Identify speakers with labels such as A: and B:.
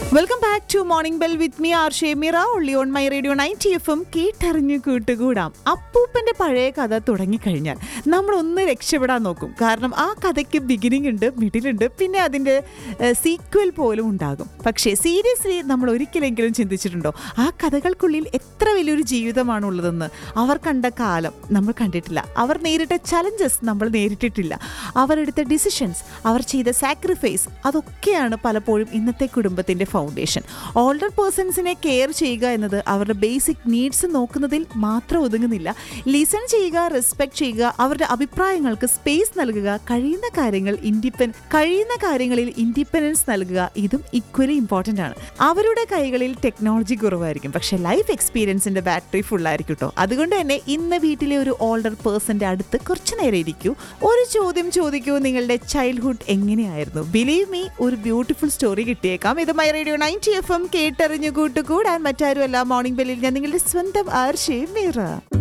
A: welcome back to morning bell with me R Shemira only on my radio ninety F M കേട്ടറിഞ്ഞു കൂട്ടുകൂടാം അപ്പൂപ്പന്റെ പഴയ കഥ തുടങ്ങിക്കഴിഞ്ഞാൽ നമ്മൾ ഒന്ന് രക്ഷപ്പെടാൻ നോക്കും കാരണം ആ കഥയ്ക്ക് ബിഗിനിങ് ഉണ്ട് മിഡിലുണ്ട് പിന്നെ അതിൻ്റെ സീക്വൽ പോലും ഉണ്ടാകും പക്ഷേ സീരിയസ്ലി നമ്മൾ ഒരിക്കലെങ്കിലും ചിന്തിച്ചിട്ടുണ്ടോ ആ കഥകൾക്കുള്ളിൽ എത്ര വലിയൊരു ജീവിതമാണ് ഉള്ളതെന്ന് അവർ കണ്ട കാലം നമ്മൾ കണ്ടിട്ടില്ല അവർ നേരിട്ട ചലഞ്ചസ് നമ്മൾ നേരിട്ടിട്ടില്ല അവരെടുത്ത ഡിസിഷൻസ് അവർ ചെയ്ത സാക്രിഫൈസ് അതൊക്കെയാണ് പലപ്പോഴും ഇന്നത്തെ കുടുംബത്തിന്റെ ഫൗണ്ടേഷൻ ഓൾഡർ പേഴ്സൺസിനെ കെയർ ചെയ്യുക എന്നത് അവരുടെ ബേസിക് നീഡ്സ് നോക്കുന്നതിൽ മാത്രം ഒതുങ്ങുന്നില്ല ലിസൺ ചെയ്യുക റെസ്പെക്ട് ചെയ്യുക അവരുടെ അഭിപ്രായങ്ങൾക്ക് സ്പേസ് നൽകുക കഴിയുന്ന കാര്യങ്ങൾ ഇൻഡിപെൻ കഴിയുന്ന കാര്യങ്ങളിൽ ഇൻഡിപെൻഡൻസ് നൽകുക ഇതും ഈക്വലി ഇമ്പോർട്ടൻ്റ് ആണ് അവരുടെ കൈകളിൽ ടെക്നോളജി കുറവായിരിക്കും പക്ഷെ ലൈഫ് എക്സ്പീരിയൻസിന്റെ ബാറ്ററി ഫുൾ ആയിരിക്കും കേട്ടോ അതുകൊണ്ട് തന്നെ ഇന്ന് വീട്ടിലെ ഒരു ഓൾഡർ പേഴ്സന്റെ അടുത്ത് കുറച്ചു നേരം ഇരിക്കൂ ഒരു ചോദ്യം ചോദിക്കൂ നിങ്ങളുടെ ചൈൽഡ്ഹുഡ് എങ്ങനെയായിരുന്നു ബിലീവ് മീ ഒരു ബ്യൂട്ടിഫുൾ സ്റ്റോറി കിട്ടിയേക്കാം ഇത് my radio ninety F M കേട്ടറിഞ്ഞു കൂട്ടുകൂടാൻ മറ്റാരുമല്ല മോർണിംഗ് ബെല്ലിൽ ഞാൻ നിങ്ങളുടെ സ്വന്തം ആർഷേ മീറ